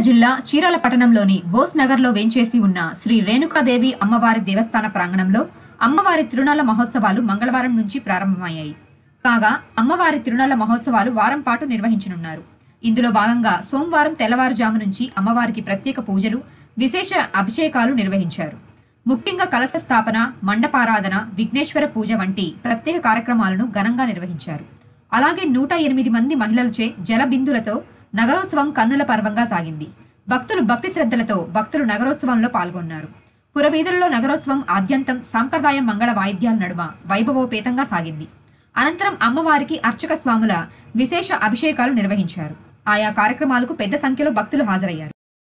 జిల్లా చీరాల పట్టణంలోని బోస్ నగర్లో వేంచేసి ఉన్న శ్రీ రేణుకాదేవి అమ్మవారి దేవస్థాన ప్రాంగణంలో అమ్మవారి తిరునాళ్ల మహోత్సవాలు మంగళవారం నుంచి ప్రారంభమయ్యాయి కాగా అమ్మవారి తిరునాళ్ల మహోత్సవాలు వారం పాటు నిర్వహించనున్నారు ఇందులో భాగంగా సోమవారం తెల్లవారుజాము నుంచి అమ్మవారికి ప్రత్యేక పూజలు విశేష అభిషేకాలు నిర్వహించారు ముఖ్యంగా కలశ స్థాపన మండపారాధన విఘ్నేశ్వర పూజ వంటి ప్రత్యేక కార్యక్రమాలను ఘనంగా నిర్వహించారు అలాగే నూట ఎనిమిది మంది మహిళలచే జలబిందులతో నగరోత్సవం కన్నుల పర్వంగా సాగింది భక్తులు భక్తి శ్రద్ధలతో భక్తులు నగరోత్సవంలో పాల్గొన్నారు పురవీధులలో నగరోత్సవం ఆద్యంతం సాంప్రదాయ మంగళ వాయిద్యాల నడుమ వైభవోపేతంగా సాగింది అనంతరం అమ్మవారికి అర్చక స్వాముల విశేష అభిషేకాలు నిర్వహించారు ఆయా కార్యక్రమాలకు పెద్ద సంఖ్యలో భక్తులు హాజరయ్యారు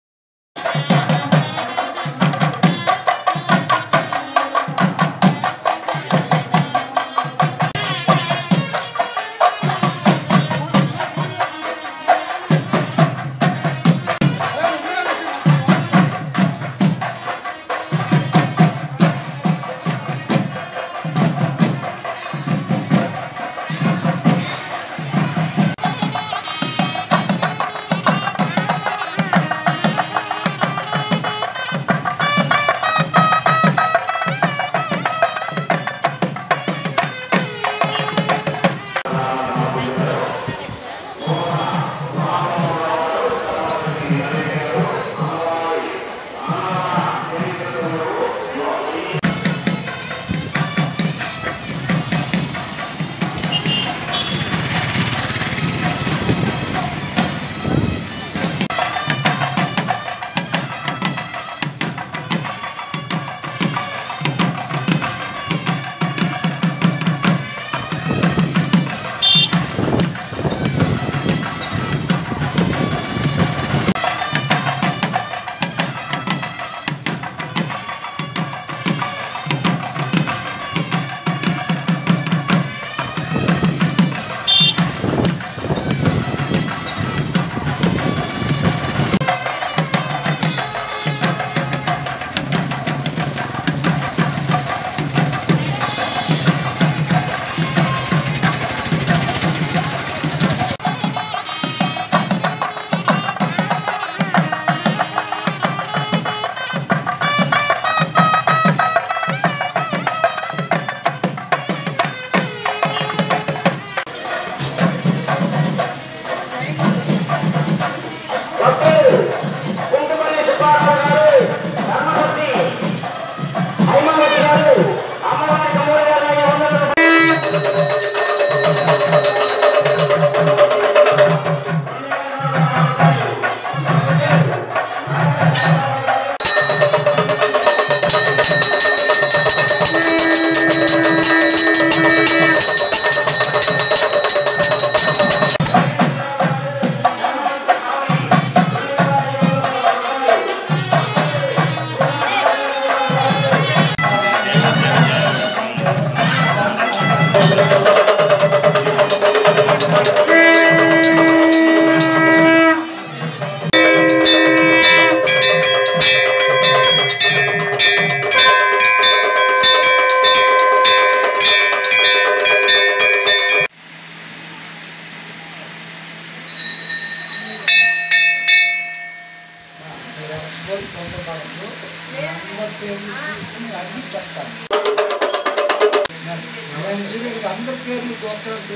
అందరి పేర్లు గోత్రాలు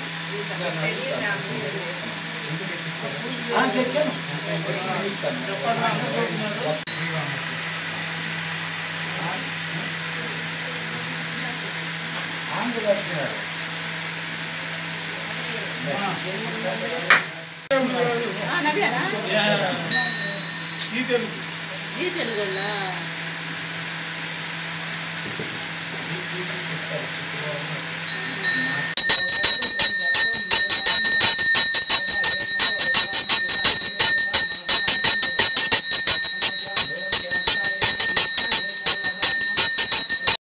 ఆ, తెచ్చాను ఆంధ్రప్రదేశ్ ఈ తెలుగులా ఈ